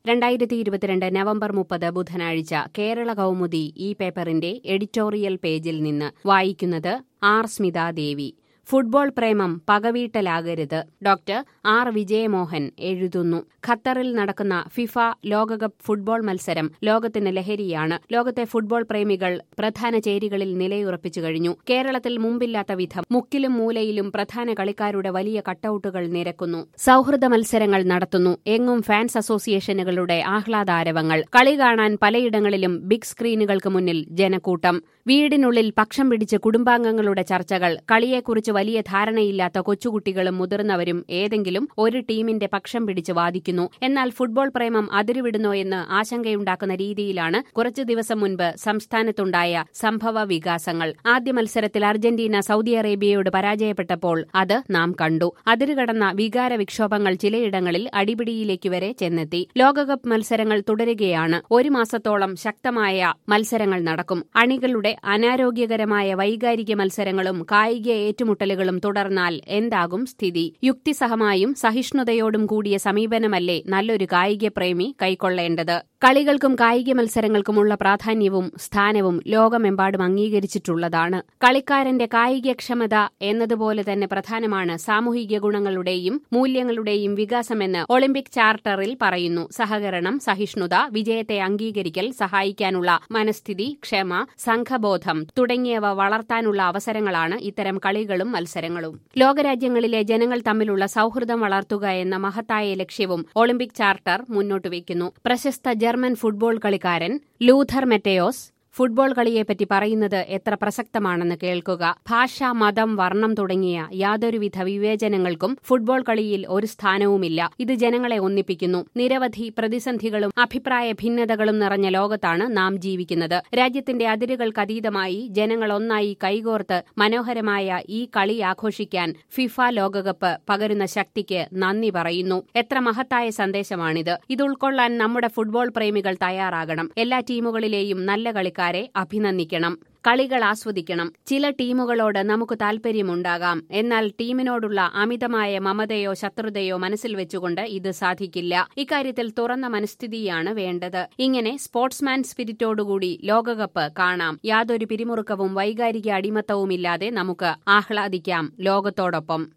രണ്ടായിരത്തി ഇരുപത്തിരണ്ട് നവംബർ മുപ്പത് ബുധനാഴ്ച കേരള കൗമുദി ഈ പേപ്പറിന്റെ എഡിറ്റോറിയൽ പേജിൽ നിന്ന് വായിക്കുന്നത് ആർ സ്മിതാദേവി ഫുട്ബോൾ പ്രേമം പകവീട്ടലാകരുത് ഡോക്ടർ ആർ വിജയമോഹൻ എഴുതുന്നു ഖത്തറിൽ നടക്കുന്ന ഫിഫ ലോകകപ്പ് ഫുട്ബോൾ മത്സരം ലോകത്തിന് ലഹരിയാണ് ലോകത്തെ ഫുട്ബോൾ പ്രേമികൾ പ്രധാന ചേരികളിൽ നിലയുറപ്പിച്ചു കഴിഞ്ഞു കേരളത്തിൽ മുമ്പില്ലാത്ത വിധം മുക്കിലും മൂലയിലും പ്രധാന കളിക്കാരുടെ വലിയ കട്ടൌട്ടുകൾ നിരക്കുന്നു സൗഹൃദ മത്സരങ്ങൾ നടത്തുന്നു എങ്ങും ഫാൻസ് അസോസിയേഷനുകളുടെ ആഹ്ലാദാരവങ്ങൾ കളി കാണാൻ പലയിടങ്ങളിലും ബിഗ് സ്ക്രീനുകൾക്ക് മുന്നിൽ ജനക്കൂട്ടം വീടിനുള്ളിൽ പക്ഷം പിടിച്ച് കുടുംബാംഗങ്ങളുടെ ചർച്ചകൾ കളിയെക്കുറിച്ച് വലിയ ധാരണയില്ലാത്ത കൊച്ചുകുട്ടികളും മുതിർന്നവരും ഏതെങ്കിലും ഒരു ടീമിന്റെ പക്ഷം പിടിച്ച് വാദിക്കുന്നു എന്നാൽ ഫുട്ബോൾ പ്രേമം അതിരുവിടുന്നോ എന്ന് ആശങ്കയുണ്ടാക്കുന്ന രീതിയിലാണ് കുറച്ചു ദിവസം മുൻപ് സംസ്ഥാനത്തുണ്ടായ സംഭവ വികാസങ്ങൾ ആദ്യ മത്സരത്തിൽ അർജന്റീന സൗദി അറേബ്യയോട് പരാജയപ്പെട്ടപ്പോൾ അത് നാം കണ്ടു അതിരുകടന്ന വികാര വിക്ഷോഭങ്ങൾ ചിലയിടങ്ങളിൽ അടിപിടിയിലേക്ക് വരെ ചെന്നെത്തി ലോകകപ്പ് മത്സരങ്ങൾ തുടരുകയാണ് ഒരു മാസത്തോളം ശക്തമായ മത്സരങ്ങൾ നടക്കും അണികളുടെ അനാരോഗ്യകരമായ വൈകാരിക മത്സരങ്ങളും കായിക ഏറ്റുമുട്ടലുകളും തുടർന്നാൽ എന്താകും സ്ഥിതി യുക്തിസഹമായും സഹിഷ്ണുതയോടും കൂടിയ സമീപനമല്ലേ നല്ലൊരു കായിക പ്രേമി കൈക്കൊള്ളേണ്ടത് കളികൾക്കും കായിക മത്സരങ്ങൾക്കുമുള്ള പ്രാധാന്യവും സ്ഥാനവും ലോകമെമ്പാടും അംഗീകരിച്ചിട്ടുള്ളതാണ് കളിക്കാരന്റെ കായികക്ഷമത എന്നതുപോലെ തന്നെ പ്രധാനമാണ് സാമൂഹിക ഗുണങ്ങളുടെയും മൂല്യങ്ങളുടെയും വികാസമെന്ന് ഒളിമ്പിക് ചാർട്ടറിൽ പറയുന്നു സഹകരണം സഹിഷ്ണുത വിജയത്തെ അംഗീകരിക്കൽ സഹായിക്കാനുള്ള മനസ്ഥിതി ക്ഷമ സംഘബോധം തുടങ്ങിയവ വളർത്താനുള്ള അവസരങ്ങളാണ് ഇത്തരം കളികളും മത്സരങ്ങളും ലോകരാജ്യങ്ങളിലെ ജനങ്ങൾ തമ്മിലുള്ള സൗഹൃദം വളർത്തുക എന്ന മഹത്തായ ലക്ഷ്യവും ഒളിമ്പിക് ചാർട്ടർ മുന്നോട്ടുവയ്ക്കുന്നു പ്രശസ്ത ജർമ്മൻ ഫുട്ബോൾ കളിക്കാരൻ ലൂഥർ മെറ്റയോസ് ഫുട്ബോൾ കളിയെപ്പറ്റി പറയുന്നത് എത്ര പ്രസക്തമാണെന്ന് കേൾക്കുക ഭാഷ മതം വർണ്ണം തുടങ്ങിയ യാതൊരുവിധ വിവേചനങ്ങൾക്കും ഫുട്ബോൾ കളിയിൽ ഒരു സ്ഥാനവുമില്ല ഇത് ജനങ്ങളെ ഒന്നിപ്പിക്കുന്നു നിരവധി പ്രതിസന്ധികളും അഭിപ്രായ ഭിന്നതകളും നിറഞ്ഞ ലോകത്താണ് നാം ജീവിക്കുന്നത് രാജ്യത്തിന്റെ അതിരുകൾക്കതീതമായി ജനങ്ങൾ ഒന്നായി കൈകോർത്ത് മനോഹരമായ ഈ കളി ആഘോഷിക്കാൻ ഫിഫ ലോകകപ്പ് പകരുന്ന ശക്തിക്ക് നന്ദി പറയുന്നു എത്ര മഹത്തായ സന്ദേശമാണിത് ഇത് ഉൾക്കൊള്ളാൻ നമ്മുടെ ഫുട്ബോൾ പ്രേമികൾ തയ്യാറാകണം എല്ലാ ടീമുകളിലെയും നല്ല കളിക്കാർ കളിക്കാരെ അഭിനന്ദിക്കണം കളികൾ ആസ്വദിക്കണം ചില ടീമുകളോട് നമുക്ക് താൽപര്യമുണ്ടാകാം എന്നാൽ ടീമിനോടുള്ള അമിതമായ മമതയോ ശത്രുതയോ മനസ്സിൽ വെച്ചുകൊണ്ട് ഇത് സാധിക്കില്ല ഇക്കാര്യത്തിൽ തുറന്ന മനസ്ഥിതിയാണ് വേണ്ടത് ഇങ്ങനെ സ്പോർട്സ്മാൻ സ്പിരിറ്റോടുകൂടി ലോകകപ്പ് കാണാം യാതൊരു പിരിമുറുക്കവും വൈകാരിക അടിമത്തവുമില്ലാതെ നമുക്ക് ആഹ്ലാദിക്കാം ലോകത്തോടൊപ്പം